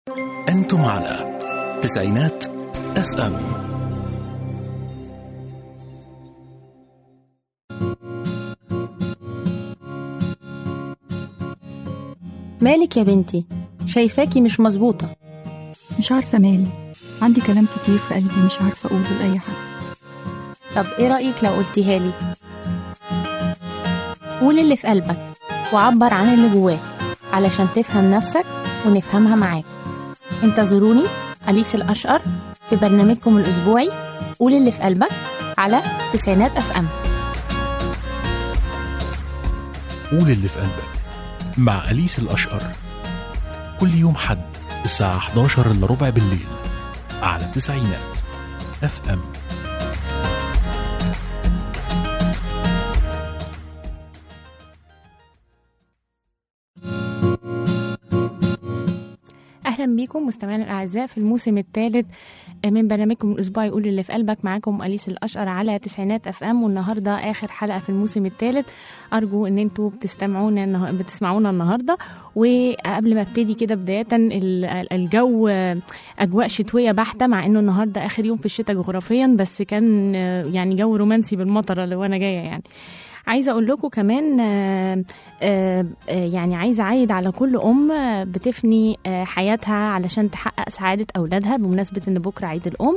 أنتم على تسعينات اف ام مالك يا بنتي شايفاكي مش مظبوطة مش عارفة مالي عندي كلام كتير في قلبي مش عارفة أقوله لأي حد طب ايه رأيك لو قلتيها لي قول اللي في قلبك وعبر عن اللي جواك علشان تفهم نفسك ونفهمها معاك انتظروني أليس الأشقر في برنامجكم الأسبوعي قول اللي في قلبك على تسعينات اف ام قول اللي في قلبك مع أليس الأشقر كل يوم حد الساعة 11 إلا ربع بالليل على تسعينات اف ام اهلا بيكم مستمعينا الاعزاء في الموسم الثالث من برنامجكم الاسبوعي يقول اللي في قلبك معاكم اليس الاشقر على تسعينات اف ام والنهارده اخر حلقه في الموسم الثالث ارجو ان انتوا بتستمعونا النه- بتسمعونا النهارده وقبل ما ابتدي كده بدايه ال- الجو اجواء شتويه بحته مع انه النهارده اخر يوم في الشتاء جغرافيا بس كان يعني جو رومانسي بالمطره اللي وانا جايه يعني عايزه اقول لكم كمان آه، آه، آه، يعني عايزه اعيد على كل ام آه، بتفني آه، حياتها علشان تحقق سعاده اولادها بمناسبه ان بكره عيد الام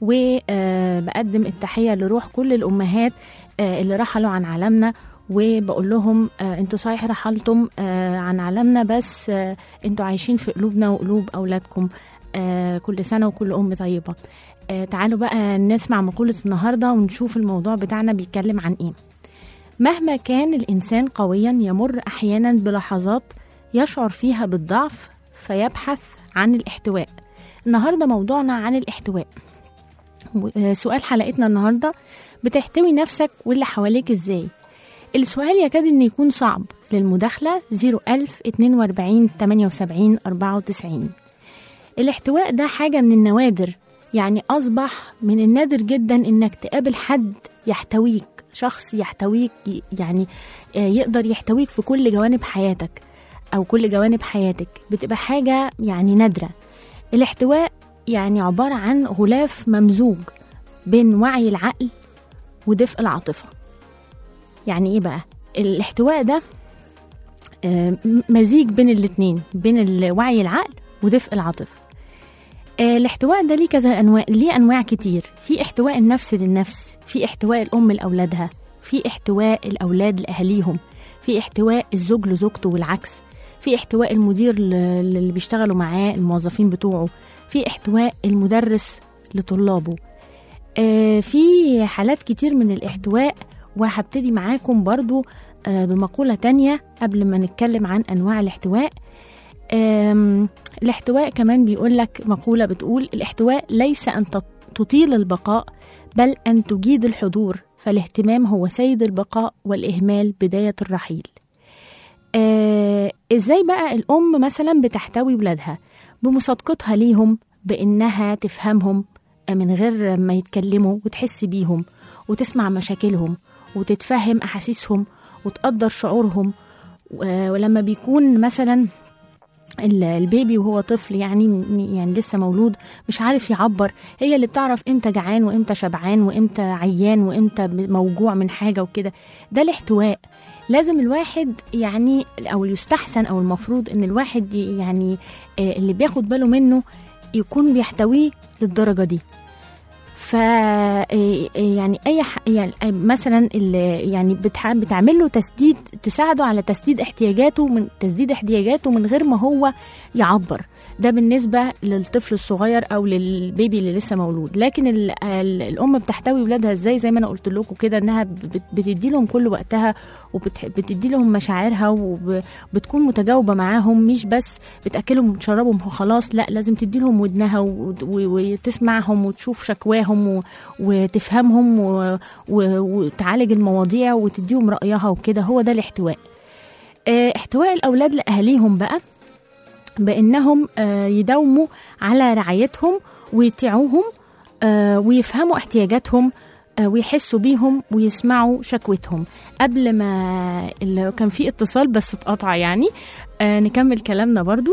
وبقدم التحيه لروح كل الامهات آه، اللي رحلوا عن عالمنا وبقول لهم آه، انتوا صحيح رحلتم آه، عن عالمنا بس آه، انتوا عايشين في قلوبنا وقلوب اولادكم آه، كل سنه وكل ام طيبه آه، تعالوا بقى نسمع مقوله النهارده ونشوف الموضوع بتاعنا بيتكلم عن ايه مهما كان الإنسان قويا يمر أحيانا بلحظات يشعر فيها بالضعف فيبحث عن الاحتواء النهاردة موضوعنا عن الاحتواء و- آه، سؤال حلقتنا النهاردة بتحتوي نفسك واللي حواليك ازاي السؤال يكاد ان يكون صعب للمداخلة 01000 42 78 94 الاحتواء ده حاجة من النوادر يعني أصبح من النادر جدا إنك تقابل حد يحتويك شخص يحتويك ي- يعني آه، يقدر يحتويك في كل جوانب حياتك أو كل جوانب حياتك بتبقى حاجة يعني نادرة الاحتواء يعني عبارة عن غلاف ممزوج بين وعي العقل ودفء العاطفة يعني إيه بقى؟ الاحتواء ده آه، م- مزيج بين الاتنين بين ال- وعي العقل ودفء العاطفة آه، الاحتواء ده ليه كذا انواع ليه انواع كتير في احتواء النفس للنفس في احتواء الام لاولادها في احتواء الاولاد لاهاليهم في احتواء الزوج لزوجته والعكس في احتواء المدير ل- اللي بيشتغلوا معاه الموظفين بتوعه في احتواء المدرس لطلابه آه، في حالات كتير من الاحتواء وهبتدي معاكم برضو آه، بمقولة تانية قبل ما نتكلم عن أنواع الاحتواء آم، الاحتواء كمان بيقول لك مقولة بتقول الاحتواء ليس أن تط- تطيل البقاء بل أن تجيد الحضور فالاهتمام هو سيد البقاء والإهمال بداية الرحيل آه ازاي بقى الأم مثلا بتحتوي ولادها بمصادقتها ليهم بإنها تفهمهم من غير ما يتكلموا وتحس بيهم وتسمع مشاكلهم وتتفهم أحاسيسهم وتقدر شعورهم و- ولما بيكون مثلا ال- البيبي وهو طفل يعني يعني لسه مولود مش عارف يعبر هي اللي بتعرف امتى جعان وامتى شبعان وامتى عيان وامتى موجوع من حاجه وكده ده الاحتواء لازم الواحد يعني او يستحسن او المفروض ان الواحد ي- يعني آه، اللي بياخد باله منه يكون بيحتويه للدرجه دي ف إيه- يعني اي ح... يعني مثلا اللي يعني بتح... بتعمل له تسديد تساعده على تسديد احتياجاته من تسديد احتياجاته من غير ما هو يعبر ده بالنسبة للطفل الصغير أو للبيبي اللي لسه مولود لكن ال ال الأم بتحتوي ولادها إزاي زي ما أنا قلت لكم كده إنها بت- بتدي لهم كل وقتها وبتدي لهم مشاعرها وبتكون متجاوبة معاهم مش بس بتأكلهم وتشربهم وخلاص لا لازم تدي لهم ودنها و- و- وتسمعهم وتشوف شكواهم و- وتفهمهم و- و- وتعالج المواضيع وتديهم رأيها وكده هو ده الاحتواء آه، احتواء الأولاد لأهاليهم بقى بانهم آه، يداوموا على رعايتهم ويطيعوهم آه، ويفهموا احتياجاتهم آه، ويحسوا بيهم ويسمعوا شكوتهم قبل ما ال- كان في اتصال بس اتقطع يعني آه، نكمل كلامنا برضو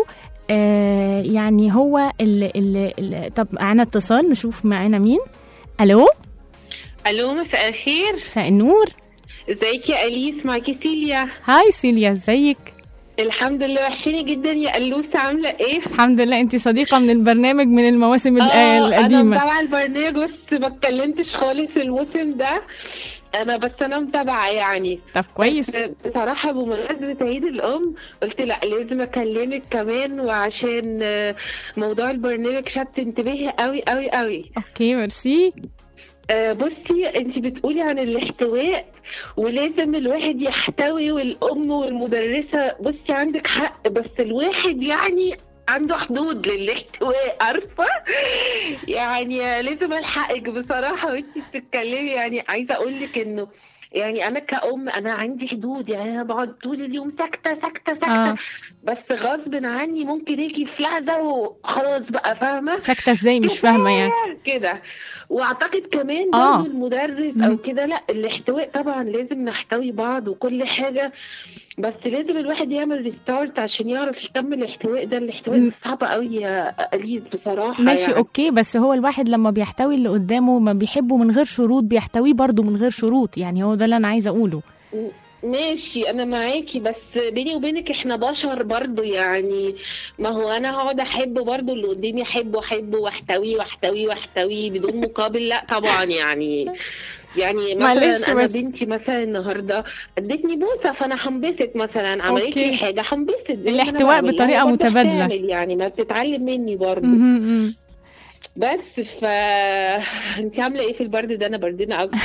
آه يعني هو ال ال ال طب معانا اتصال نشوف معانا مين الو الو مساء الخير مساء النور ازيك يا اليس معاكي سيليا هاي سيليا ازيك الحمد لله وحشاني جدا يا الوسه عامله ايه الحمد لله انت صديقه من البرنامج من المواسم ال- آه، انا القديمه متابعه البرنامج بس ما اتكلمتش خالص الموسم ده انا بس انا متابعه يعني طب كويس بس بصراحه بمناسبه عيد الام قلت لا لازم اكلمك كمان وعشان آه، موضوع البرنامج شد انتباهي قوي قوي قوي اوكي ميرسي آه، بصي انت بتقولي عن الاحتواء ولازم الواحد يحتوي والام والمدرسه بصي عندك حق بس الواحد يعني عنده حدود للاحتواء عارفه يعني لازم الحقك بصراحه وانت بتتكلمي يعني عايزه اقول لك انه يعني انا كأم انا عندي حدود يعني انا بقعد طول اليوم ساكته ساكته ساكته آه. بس غصب عني ممكن اجي في لحظه وخلاص بقى فاهمه ساكته ازاي مش فاهمه يعني كده واعتقد كمان آه. برضه المدرس مم. او كده لا الاحتواء طبعا لازم نحتوي بعض وكل حاجه بس لازم الواحد يعمل ريستارت عشان يعرف يكمل الاحتواء ده الاحتواء مم. ده صعب قوي يا اليز بصراحه ماشي يعني. اوكي بس هو الواحد لما بيحتوي اللي قدامه ما بيحبه من غير شروط بيحتويه برضه من غير شروط يعني هو ده اللي انا عايزه اقوله ماشي انا معاكي بس بيني وبينك احنا بشر برضو يعني ما هو انا هقعد احب برضو اللي قدامي احبه احبه واحتويه واحتويه واحتويه بدون مقابل لا طبعا يعني يعني معلش مثلا انا بس. بنتي مثلا النهارده ادتني بوسه فانا هنبسط مثلا عملت أوكي. لي حاجه هنبسط زي ما أنا الاحتواء بعمل لها، بطريقة برضو متبادلة. هتعمل يعني ما بتتعلم مني برضو مهم، مهم. بس ف انت عامله ايه في البرد ده انا بردانه قوي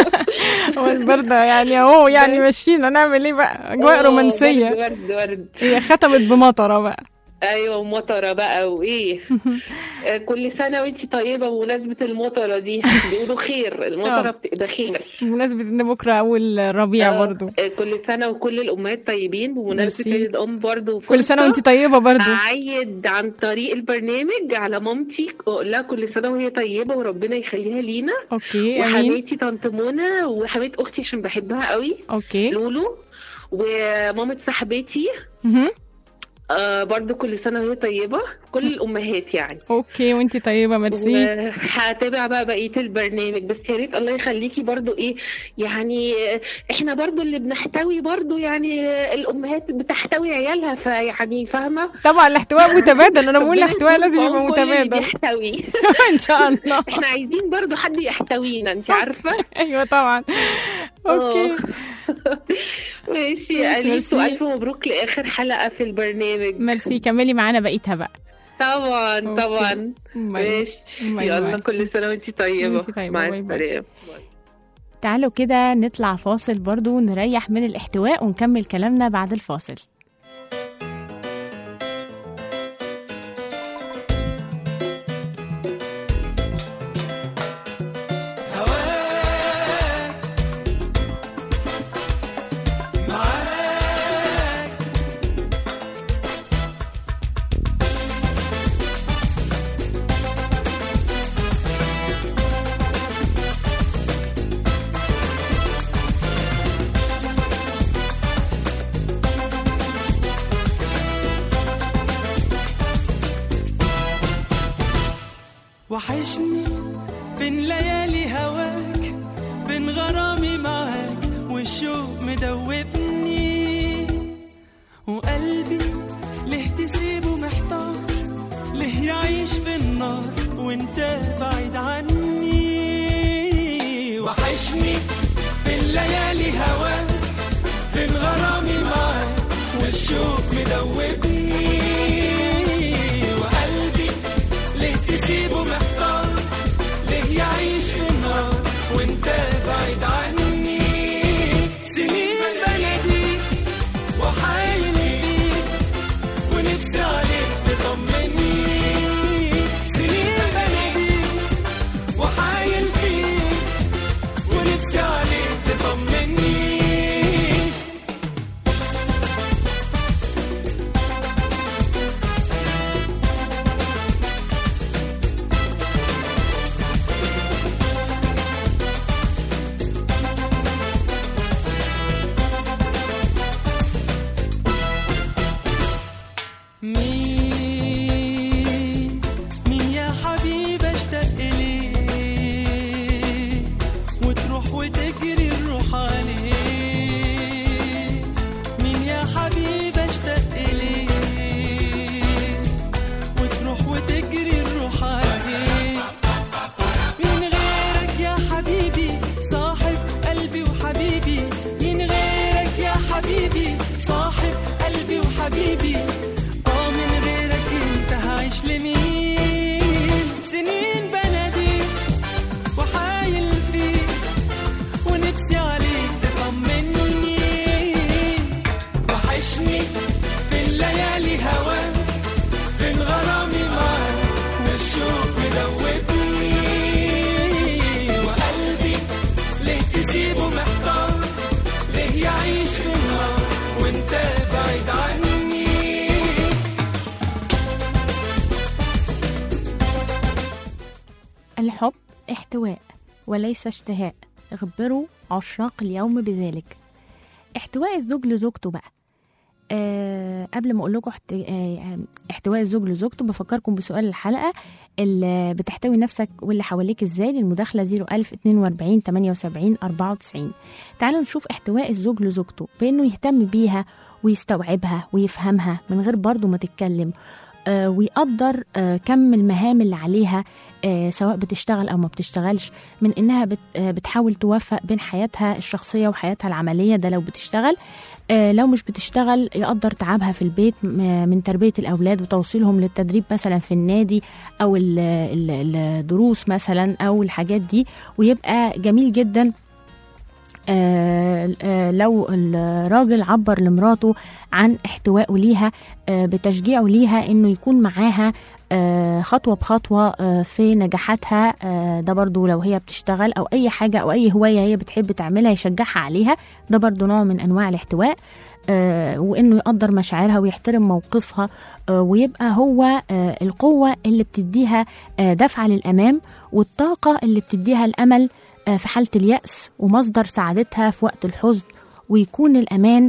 هو البردة يعني اهو يعني ماشيين هنعمل ايه بقى اجواء آه، رومانسية برد برد برد هي ختمت بمطرة بقى ايوه ومطره بقى وايه آه، كل سنه وانت طيبه بمناسبه المطره دي بيقولوا خير آه. المطره بتبقى خير بمناسبة ان بكرة اول ربيع آه، برضو آه، كل سنه وكل الامهات طيبين بمناسبه ميرسي. عيد الام برضو كل سنة فرصة وانت طيبة برضو اعيد عن طريق البرنامج على مامتي واقول لها كل سنه وهي طيبه وربنا يخليها لينا اوكي امين وحماتي طنط منى وحمات اختي عشان بحبها قوي اوكي لولو ومامة صاحبتي مهم. آه برضو كل سنه وهي طيبه كل الامهات يعني اوكي وانت طيبة ميرسي وهتابع بقى بقيه البرنامج بس يا ريت الله يخليكي برضو ايه يعني احنا برضو اللي بنحتوي برضو يعني الامهات بتحتوي عيالها فيعني فاهمه طبعا الاحتواء متبادل انا بقول ربنا الاحتواء يكون لازم في يبقى عون كل اللي متبادل بيحتوي ان شاء الله احنا عايزين برضو حد يحتوينا انت عارفه ايوه طبعا اوكي ماشي ماشي، اليس ميرسي. والف مبروك لاخر حلقه في البرنامج ميرسي كملي معانا بقيتها بقى طبعا أوكي. طبعا باي. ماشي باي يلا باي. كل سنه وانت طيبه وانتي طيبة. مع باي باي. السلامه تعالوا كده نطلع فاصل برضو نريح من الاحتواء ونكمل كلامنا بعد الفاصل وحشني فين ليالي هواك فين غرامي معاك والشوق مدوبني وقلبي ليه تسيبه محتار ليه يعيش في النار وانت بعيد عني وحشني فين ليالي هواك فين غرامي معاك والشوق مدوبني وقلبي ليه تسيبه محتار ليه يعيش في النار وانت بعيد عني سنين بناديك وحايل بيك ونفسي عليك تطمني سنين بناديك وحايل فيك ونفسي عليك تطمني الحب احتواء وليس اشتهاء اخبروا عشاق اليوم بذلك احتواء الزوج لزوجته بقى أه قبل ما اقول لكم احت... آه، احتواء الزوج لزوجته بفكركم بسؤال الحلقه اللي بتحتوي نفسك واللي حواليك ازاي للمداخله 01000 42 78 94 تعالوا نشوف احتواء الزوج لزوجته بانه يهتم بيها ويستوعبها ويفهمها من غير برضه ما تتكلم آه، ويقدر آه، كم المهام اللي عليها آه، سواء بتشتغل او ما بتشتغلش من انها بت- آه، بتحاول توفق بين حياتها الشخصيه وحياتها العمليه ده لو بتشتغل آه، لو مش بتشتغل يقدر تعبها في البيت م- من تربيه الاولاد وتوصيلهم للتدريب مثلا في النادي او ال- ال- الدروس مثلا او الحاجات دي ويبقى جميل جدا آه، آه، لو الراجل عبر لمراته عن احتوائه ليها آه، بتشجيعه ليها انه يكون معاها آه، خطوة بخطوة آه، في نجاحاتها آه، ده برضو لو هي بتشتغل أو أي حاجة أو أي هواية هي بتحب تعملها يشجعها عليها ده برضو نوع من أنواع الاحتواء آه، وإنه يقدر مشاعرها ويحترم موقفها آه، ويبقى هو آه، القوة اللي بتديها آه، دفعة للأمام والطاقة اللي بتديها الأمل آه، في حالة اليأس ومصدر سعادتها في وقت الحزن ويكون الأمان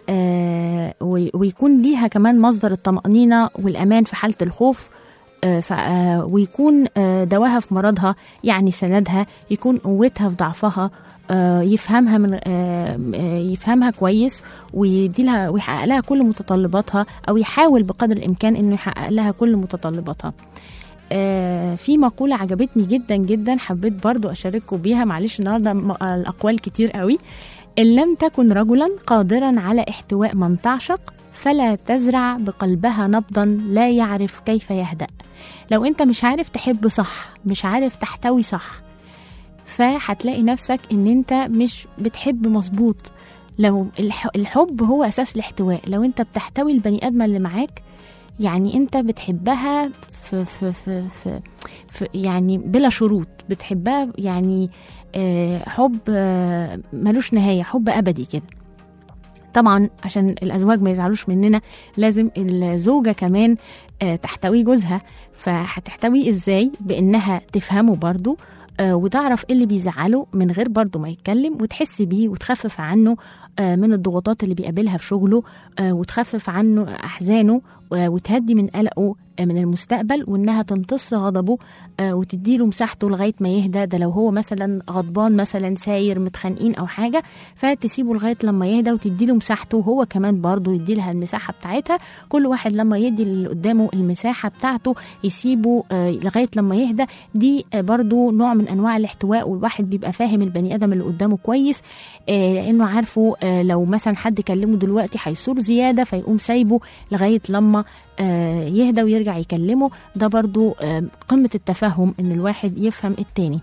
آه، وي- ويكون ليها كمان مصدر الطمأنينة والأمان في حالة الخوف آه، ف- آه، ويكون آه، دواها في مرضها يعني سندها يكون قوتها في ضعفها آه، يفهمها من آه، آه، يفهمها كويس ويدي لها ويحقق لها كل متطلباتها او يحاول بقدر الامكان انه يحقق لها كل متطلباتها آه، في مقولة عجبتني جدا جدا حبيت برضو أشارككم بيها معلش النهاردة م- الأقوال كتير قوي إن لم تكن رجلا قادرا على احتواء من تعشق فلا تزرع بقلبها نبضا لا يعرف كيف يهدأ لو انت مش عارف تحب صح مش عارف تحتوي صح فهتلاقي نفسك ان انت مش بتحب مظبوط لو الح- الحب هو اساس الاحتواء لو انت بتحتوي البني ادم اللي معاك يعني انت بتحبها في, في, في, في, في يعني بلا شروط بتحبها يعني آه، حب آه، ملوش نهاية حب أبدي كده طبعا عشان الأزواج ما يزعلوش مننا لازم الزوجة كمان آه، تحتوي جوزها فهتحتوي ازاي بانها تفهمه برضو آه، وتعرف ايه اللي بيزعله من غير برضو ما يتكلم وتحس بيه وتخفف عنه آه، من الضغوطات اللي بيقابلها في شغله آه، وتخفف عنه احزانه آه، وتهدي من قلقه آه، من المستقبل وانها تمتص غضبه آه، وتديله مساحته لغايه ما يهدى ده لو هو مثلا غضبان مثلا ساير متخانقين او حاجه فتسيبه لغايه لما يهدى وتديله مساحته وهو كمان برضه يدي لها المساحه بتاعتها كل واحد لما يدي اللي قدامه المساحه بتاعته يسيبه آه، لغايه لما يهدى دي آه، برضه نوع من انواع الاحتواء والواحد بيبقى فاهم البني ادم اللي قدامه كويس آه، لانه عارفه آه، لو مثلا حد كلمه دلوقتي هيثور زياده فيقوم سايبه لغايه لما آه، يهدى ويرجع يكلمه ده برضو آه، قمة التفهم ان الواحد يفهم التاني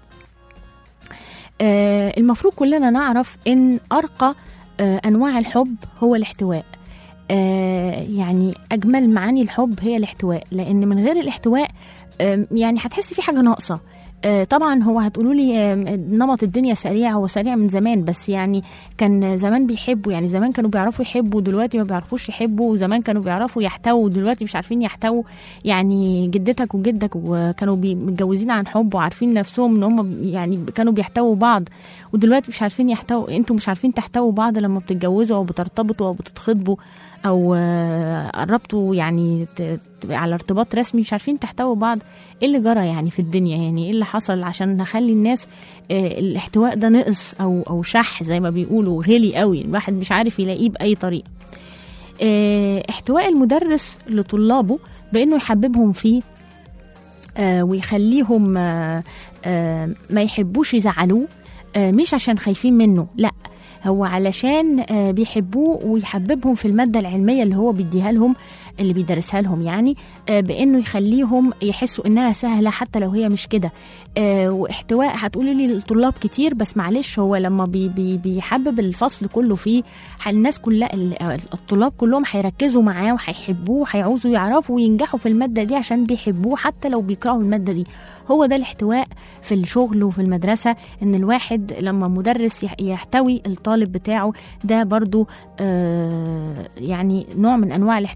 آه، المفروض كلنا نعرف ان ارقى آه، انواع الحب هو الاحتواء آه، يعني اجمل معاني الحب هي الاحتواء لان من غير الاحتواء آم، يعني هتحسي في حاجه ناقصه آه، طبعا هو هتقولوا لي آم، نمط الدنيا سريع هو سريع من زمان بس يعني كان زمان بيحبوا يعني زمان كانوا بيعرفوا يحبوا دلوقتي ما بيعرفوش يحبوا وزمان كانوا بيعرفوا يحتووا دلوقتي مش عارفين يحتووا يعني جدتك وجدك وكانوا بي- متجوزين عن حب وعارفين نفسهم ان هم يعني كانوا بيحتووا بعض ودلوقتي مش عارفين يحتووا انتوا مش عارفين تحتووا بعض لما بتتجوزوا او بترتبطوا او بتتخطبوا او آه، قربتوا يعني ت- تبقى على ارتباط رسمي مش عارفين تحتووا بعض ايه اللي جرى يعني في الدنيا يعني ايه اللي حصل عشان نخلي الناس آه، الاحتواء ده نقص او او شح زي ما بيقولوا غالي قوي الواحد مش عارف يلاقيه باي طريقه آه، احتواء المدرس لطلابه بانه يحببهم فيه آه، ويخليهم آه، آه، ما يحبوش يزعلوه آه، مش عشان خايفين منه لا هو علشان آه، بيحبوه ويحببهم في المادة العلمية اللي هو بيديها لهم اللي بيدرسها لهم يعني آه، بانه يخليهم يحسوا انها سهله حتى لو هي مش كده آه، واحتواء هتقولوا لي الطلاب كتير بس معلش هو لما بي بي بيحبب الفصل كله فيه ح- الناس كلها ال- آه، الطلاب كلهم هيركزوا معاه وهيحبوه وهيعوزوا يعرفوا وينجحوا في الماده دي عشان بيحبوه حتى لو بيكرهوا الماده دي هو ده الاحتواء في الشغل وفي المدرسه ان الواحد لما مدرس يح- يحتوي الطالب بتاعه ده برضو آه، يعني نوع من انواع الاحتواء ان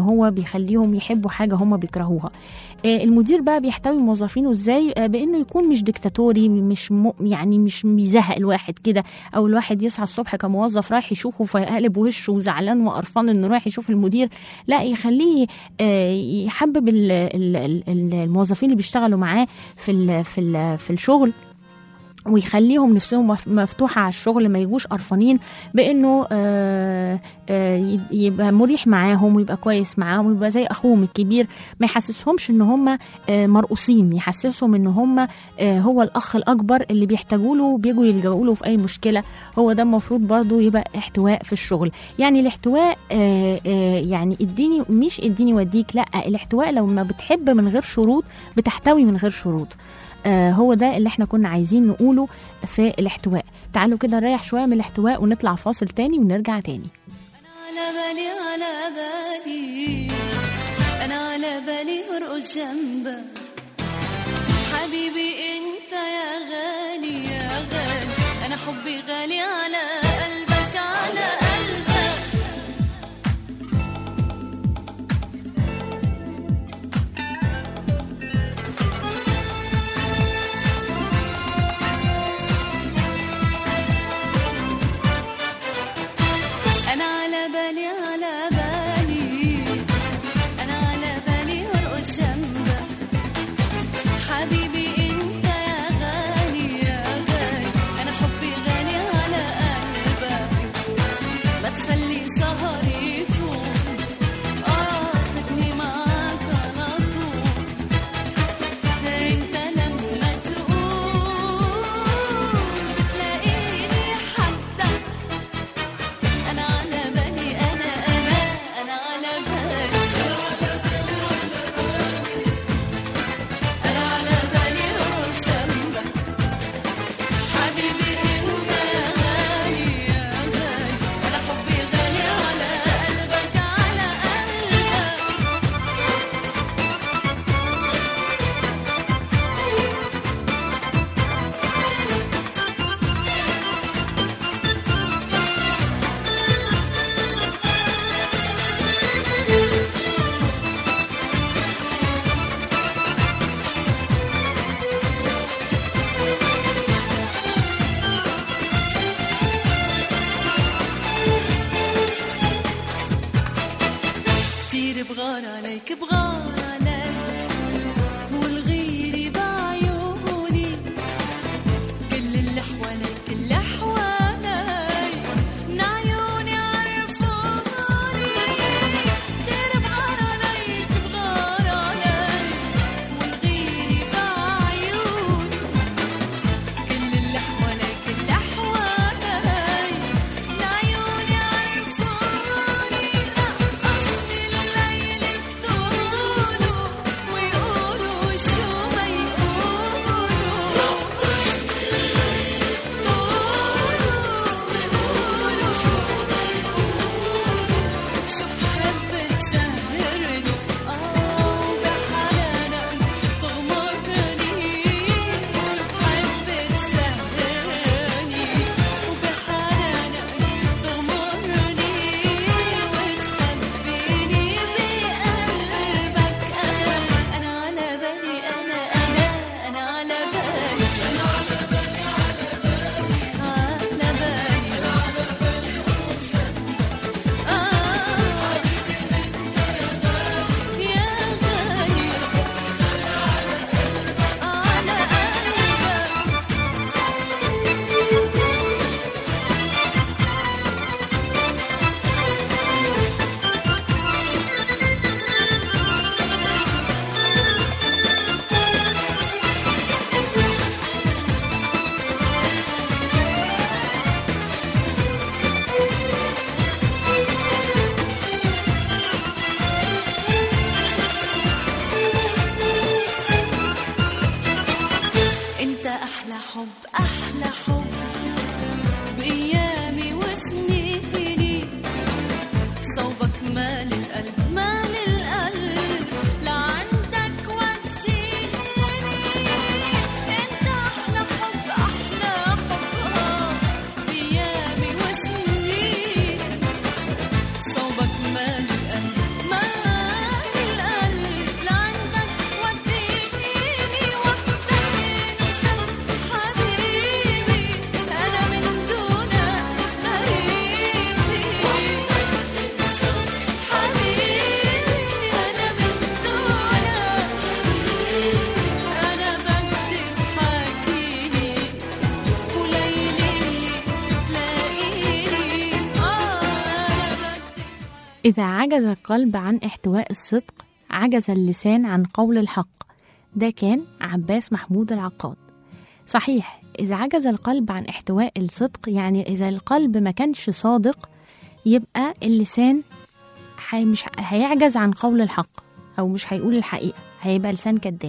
هو بيخليهم يحبوا حاجه هم بيكرهوها آه، المدير بقى بيحتوي موظفينه ازاي آه، بانه يكون مش ديكتاتوري مش م... يعني مش بيزهق الواحد كده او الواحد يصحى الصبح كموظف رايح يشوفه فيقلب وشه وزعلان وقرفان انه رايح يشوف المدير لا يخليه آه، يحبب ال- ال- ال- الموظفين اللي بيشتغلوا معاه في ال... في ال... في الشغل ويخليهم نفسهم مف- مفتوحة على الشغل ما يجوش قرفانين بأنه آه، آه، ي- يبقى مريح معاهم ويبقى كويس معاهم ويبقى زي أخوهم الكبير ما يحسسهمش إن هم آه، مرقوصين يحسسهم إن هم آه، هو الأخ الأكبر اللي بيحتاجوا له وبيجوا يلجأوا له في أي مشكلة هو ده المفروض برضه يبقى احتواء في الشغل يعني الاحتواء آه، آه، يعني اديني مش اديني وديك لا الاحتواء لما بتحب من غير شروط بتحتوي من غير شروط آه هو ده اللي احنا كنا عايزين نقوله في الاحتواء تعالوا كده نريح شوية من الاحتواء ونطلع فاصل تاني ونرجع تاني على بالي على بالي انا على بالي ارقص جنبك حبيبي انت يا غالي يا غالي انا حبي غالي على قلبك على قلبك انا على بالي على بالي انا على بالي ارقص جنبك حبيبي انت يا غالي يا غالي انا حبي غالي على قلبك ما تخلي سهري يطول اه خدني معاك على طول انت لما تقول بتلاقيني حدك أنا على بالي أنا أنا أنا على بالي أنا على بالي روح جنبك حبيبي أنت يا غالي يا غالي أنا حبي غالي على قلبك على قلبك كتير بغار عليك بغار عليك والغيري بعيوني كل اللي حواليك اللي حواليك من عيوني عرفوني كتير بغار عليك بغار عليك والغيري بعيوني كل اللي حواليك اللي حواليك من عيوني عرفوني رقصني الليل بدوني إذا عجز القلب عن احتواء الصدق عجز اللسان عن قول الحق ده كان عباس محمود العقاد صحيح إذا عجز القلب عن احتواء الصدق يعني إذا القلب ما كانش صادق يبقى اللسان حي مش هيعجز عن قول الحق أو مش هيقول الحقيقة هيبقى لسان كذاب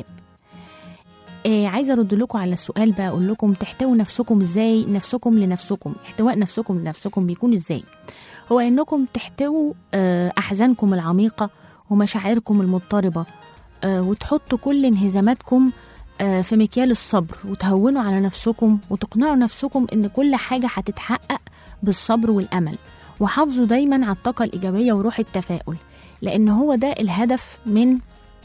آه عايزه ارد لكم على السؤال بقى اقول لكم تحتووا نفسكم ازاي نفسكم لنفسكم احتواء نفسكم لنفسكم بيكون ازاي هو انكم تحتووا آه احزانكم العميقه ومشاعركم المضطربه آه وتحطوا كل انهزاماتكم آه في مكيال الصبر وتهونوا على نفسكم وتقنعوا نفسكم ان كل حاجه هتتحقق بالصبر والامل وحافظوا دايما على الطاقه الايجابيه وروح التفاؤل لان هو ده الهدف من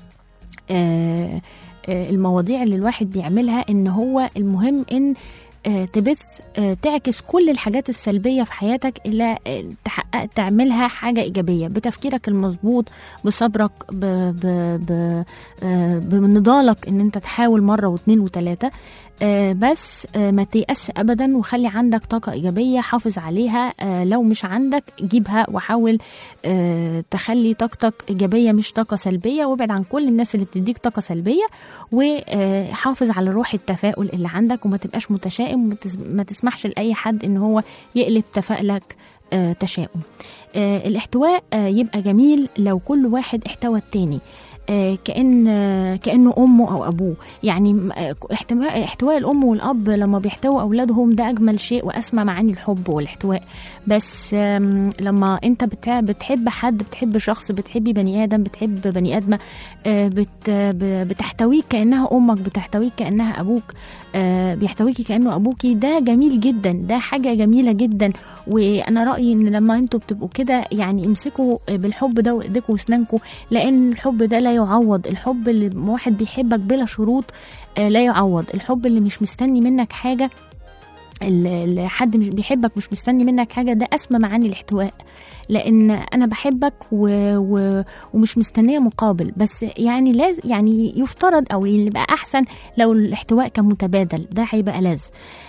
آه آه، المواضيع اللي الواحد بيعملها ان هو المهم ان آه، تبث آه، تعكس كل الحاجات السلبية في حياتك إلى آه، تحقق تعملها حاجة إيجابية بتفكيرك المظبوط بصبرك ب ب ب آه، بنضالك إن أنت تحاول مرة واتنين وتلاتة آه، بس آه، ما تيأس أبدا وخلي عندك طاقة إيجابية حافظ عليها آه، لو مش عندك جيبها وحاول آه، تخلي طاقتك إيجابية مش طاقة سلبية وابعد عن كل الناس اللي بتديك طاقة سلبية وحافظ على روح التفاؤل اللي عندك وما تبقاش متشائم وما تس- ما تسمحش لأي حد إن هو يقلب تفاؤلك آه، تشاؤم آه، الاحتواء آه، يبقى جميل لو كل واحد احتوى التاني آه، كأن آه، كأنه أمه أو أبوه يعني م- آه، احتواء احتواء الأم والأب لما بيحتووا أولادهم ده أجمل شيء وأسمى معاني الحب والاحتواء بس آم، لما أنت بتع- بتحب حد بتحب شخص بتحبي بني آدم بتحب بني آدمة آه، بت ب- بتحتويك كأنها أمك بتحتويك كأنها أبوك آه، بيحتويكي كأنه أبوكي ده جميل جدا ده حاجة جميلة جدا وأنا رأيي إن لما أنتوا بتبقوا كده يعني امسكوا بالحب ده وإيديكوا وأسنانكوا لأن الحب ده لا يعوض الحب اللي واحد بيحبك بلا شروط آه، لا يعوض الحب اللي مش مستني منك حاجة اللي اللي حد مش بيحبك مش مستني منك حاجة ده أسمى معاني الاحتواء لأن أنا بحبك و... و... ومش مستنية مقابل بس يعني لازم يعني يفترض أو يبقى أحسن لو الاحتواء كان متبادل ده هيبقى لازم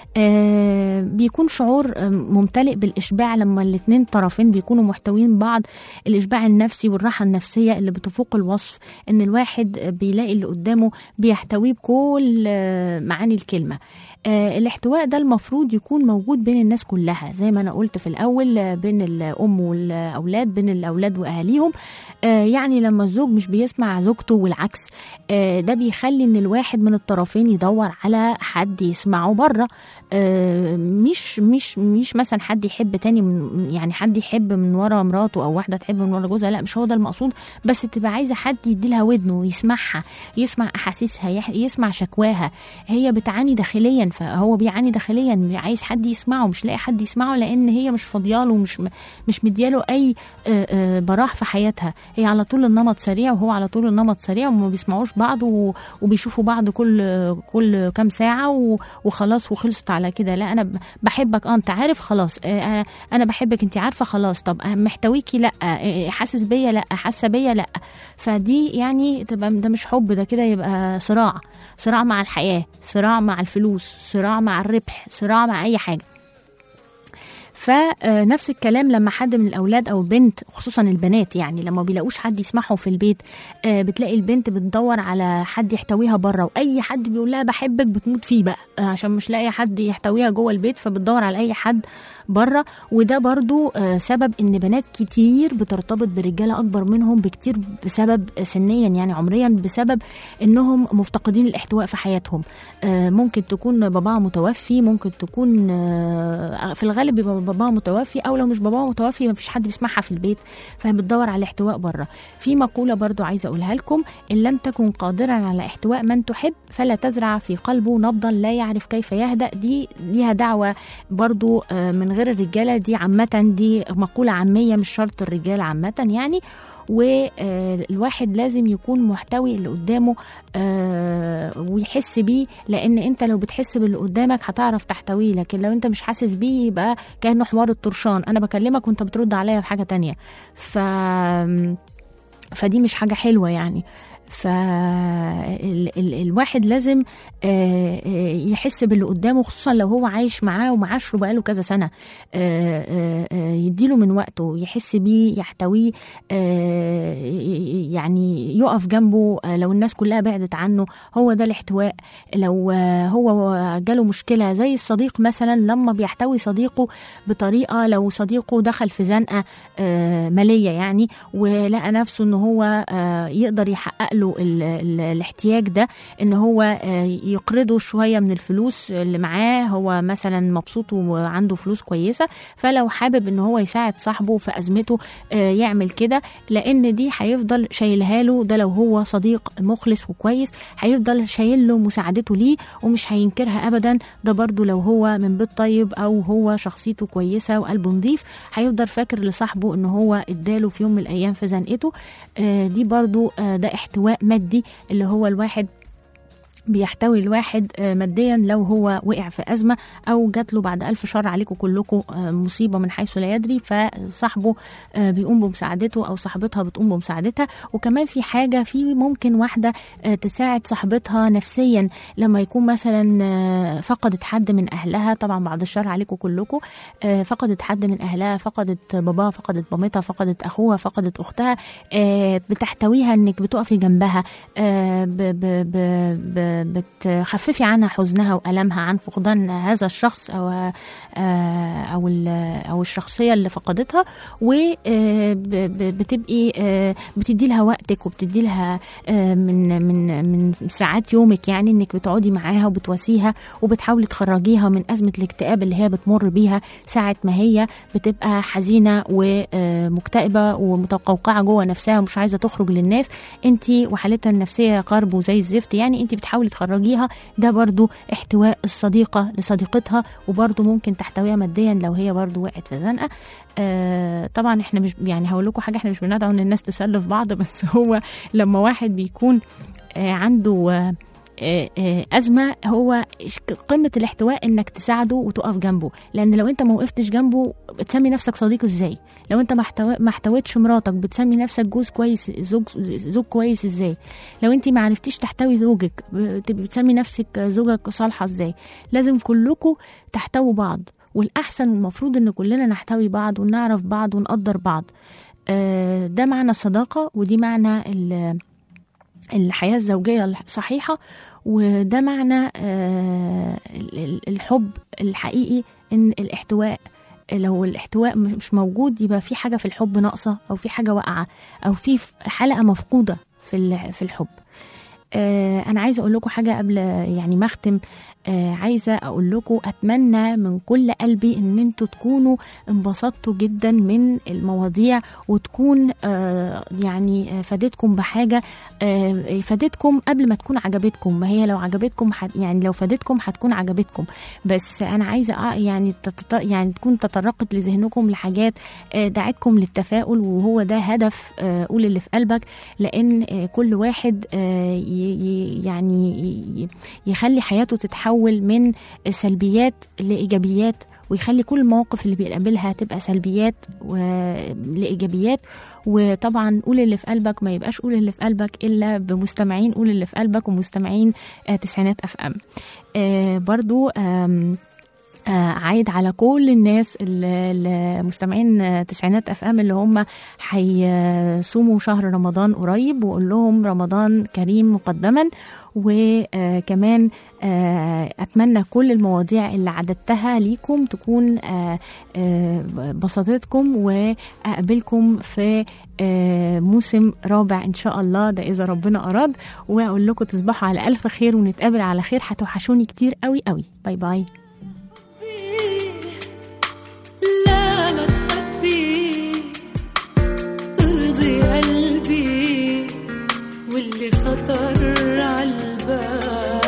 آه بيكون شعور آه، ممتلئ بالإشباع لما الاتنين طرفين بيكونوا محتوين بعض الإشباع النفسي والراحة النفسية اللي بتفوق الوصف إن الواحد بيلاقي اللي قدامه بيحتويه بكل آه، معاني الكلمة آه الاحتواء ده المفروض يكون موجود بين الناس كلها زي ما أنا قلت في الأول آه، بين الأم والأولاد بين الأولاد وأهاليهم آه يعني لما الزوج مش بيسمع زوجته والعكس آه ده بيخلي إن الواحد من الطرفين يدور على حد يسمعه بره آه، مش مش مش مثلا حد يحب تاني من يعني حد يحب من ورا مراته او واحده تحب من ورا جوزها لا مش هو ده المقصود بس تبقى عايزه حد يدي لها ودنه ويسمعها يسمع احاسيسها يح- يسمع شكواها هي بتعاني داخليا فهو بيعاني داخليا عايز حد يسمعه مش لاقي حد يسمعه لان هي مش فاضياله ومش مش مدياله اي آه، آه، براح في حياتها هي على طول النمط سريع وهو على طول النمط سريع وما بيسمعوش بعض و- وبيشوفوا بعض كل كل كام ساعه و- وخلاص وخلصت على كده لا انا ب- بحبك اه انت عارف خلاص آه، انا انا بحبك انت عارفه خلاص طب آه، محتويكي لا آه، حاسس بيا لا حاسه بيا لا فدي يعني تبقى ده مش حب ده كده يبقى صراع صراع مع الحياه صراع مع الفلوس صراع مع الربح صراع مع اي حاجه فنفس الكلام لما حد من الاولاد او البنت خصوصا البنات يعني لما بيلاقوش حد يسمعهم في البيت آه، بتلاقي البنت بتدور على حد يحتويها بره واي حد بيقول لها بحبك بتموت فيه بقى آه، عشان مش لاقي حد يحتويها جوه البيت فبتدور على اي حد بره وده برضو آه، سبب ان بنات كتير بترتبط برجاله اكبر منهم بكتير بسبب سنيا يعني عمريا بسبب انهم مفتقدين الاحتواء في حياتهم آه، ممكن تكون باباها متوفي ممكن تكون آه، في الغالب بيبقى باباها متوفي او لو مش باباها متوفي مفيش حد بيسمعها في البيت فهي بتدور على الاحتواء بره في مقوله برضو عايزه اقولها لكم ان لم تكن قادرا على احتواء من تحب فلا تزرع في قلبه نبضا لا يعرف كيف يهدأ دي ليها دعوه برضو آه، من غير الرجاله دي عامه دي مقوله عاميه مش شرط الرجال عامه يعني والواحد لازم يكون محتوي اللي قدامه آه، ويحس بيه لان انت لو بتحس باللي قدامك هتعرف تحتويه لكن لو انت مش حاسس بيه يبقى كانه حوار الطرشان انا بكلمك وانت بترد عليا بحاجه تانية ف فدي مش حاجه حلوه يعني فالواحد لازم آه، آه، يحس باللي قدامه خصوصا لو هو عايش معاه ومعاشره بقاله كذا سنة آه، آه، آه، يديله من وقته يحس بيه يحتويه آه، يعني يقف جنبه آه، لو الناس كلها بعدت عنه هو ده الاحتواء لو آه، هو جاله مشكلة زي الصديق مثلا لما بيحتوي صديقه بطريقة لو صديقه دخل في زنقة آه، مالية يعني ولقى نفسه ان هو آه، يقدر يحقق له ال- ال- الاحتياج ده ان هو آه، يقرضه شوية من الفلوس اللي معاه هو مثلا مبسوط وعنده فلوس كويسة فلو حابب ان هو يساعد صاحبه في ازمته آه، يعمل كده لان دي هيفضل شايلها له ده لو هو صديق مخلص وكويس هيفضل شايل له مساعدته ليه ومش هينكرها ابدا ده برضو لو هو من بيت طيب او هو شخصيته كويسه وقلبه نضيف هيفضل فاكر لصاحبه ان هو اداله في يوم من الايام في زنقته آه، دي برضو آه، ده احتواء مادي اللي هو الواحد بيحتوي الواحد آه، ماديا لو هو وقع في أزمة أو جات له بعد ألف شر عليكم كلكم آه، مصيبة من حيث لا يدري فصاحبه آه، بيقوم بمساعدته أو صاحبتها بتقوم بمساعدتها وكمان في حاجة في ممكن واحدة آه، تساعد صاحبتها نفسيا لما يكون مثلا آه، فقدت حد من أهلها طبعا بعد الشر عليكم كلكم آه، فقدت حد من أهلها فقدت باباها فقدت مامتها فقدت أخوها فقدت أختها آه، بتحتويها إنك بتقفي جنبها آه، ب- ب- ب- ب- بتخففي عنها حزنها وألمها عن فقدان هذا الشخص أو آه، أو ال- أو الشخصية اللي فقدتها وبتبقي بتدي لها وقتك وبتدي لها آه، من من من ساعات يومك يعني انك بتقعدي معاها وبتواسيها وبتحاولي تخرجيها من ازمه الاكتئاب اللي هي بتمر بيها ساعه ما هي بتبقى حزينه ومكتئبه ومتقوقعه جوه نفسها ومش عايزه تخرج للناس انت وحالتها النفسيه قرب وزي الزفت يعني انت بتحاولي تخرجيها ده برضو احتواء الصديقه لصديقتها وبرضو ممكن تحتويها ماديا لو هي برضو وقعت في زنقه آه طبعا احنا مش يعني هقول لكم حاجه احنا مش بندعو ان الناس تسلف بعض بس هو لما واحد بيكون آه عنده آه آه، آه، أزمة هو ش- قمة الاحتواء إنك تساعده وتقف جنبه لأن لو أنت ما وقفتش جنبه بتسمي نفسك صديق إزاي لو أنت ما احتوى- ما احتويتش مراتك بتسمي نفسك جوز كويس زوج زوج كويس إزاي لو أنت ما عرفتيش تحتوي زوجك بت- بتسمي نفسك زوجك صالحة إزاي لازم كلكم تحتووا بعض والأحسن المفروض إن كلنا نحتوي بعض ونعرف بعض ونقدر بعض آه، ده معنى الصداقة ودي معنى ال- الحياة الزوجية الصحيحة وده معنى آه، ال- ال- الحب الحقيقي ان الاحتواء لو الاحتواء م- مش موجود يبقى في حاجة في الحب ناقصة أو في حاجة واقعة أو في ف- حلقة مفقودة في ال- في الحب آه، أنا عايزة أقول لكم حاجة قبل يعني ما أختم آه، عايزة أقول لكم أتمنى من كل قلبي إن أنتوا تكونوا انبسطتوا جدا من المواضيع وتكون آه، يعني آه، فادتكم بحاجة آه، فادتكم قبل ما تكون عجبتكم ما هي لو عجبتكم حت يعني لو فادتكم هتكون عجبتكم بس أنا عايزة أ- يعني تتط... يعني تكون تطرقت لذهنكم لحاجات آه، دعتكم للتفاؤل وهو ده هدف آه، قول اللي في قلبك لأن آه، كل واحد آه، ي- ي- يعني ي- يخلي حياته تتحول من سلبيات لإيجابيات ويخلي كل المواقف اللي بيقابلها تبقى سلبيات و... لإيجابيات وطبعا قول اللي في قلبك ما يبقاش قول اللي في قلبك إلا بمستمعين قول اللي في قلبك ومستمعين آه، تسعينات أف أم آه برضو آم آه، عايد على كل الناس اللي اللي مستمعين آه، تسعينات اف ام اللي هم هيصوموا شهر رمضان قريب واقول لهم رمضان كريم مقدما وكمان اتمنى كل المواضيع اللي عددتها ليكم تكون آه، آه، بسطتكم واقابلكم في آه، موسم رابع ان شاء الله ده اذا ربنا اراد واقول لكم تصبحوا على الف خير ونتقابل على خير هتوحشوني كتير قوي قوي باي باي لا ما تخبي ترضي قلبي واللي خطر عالبال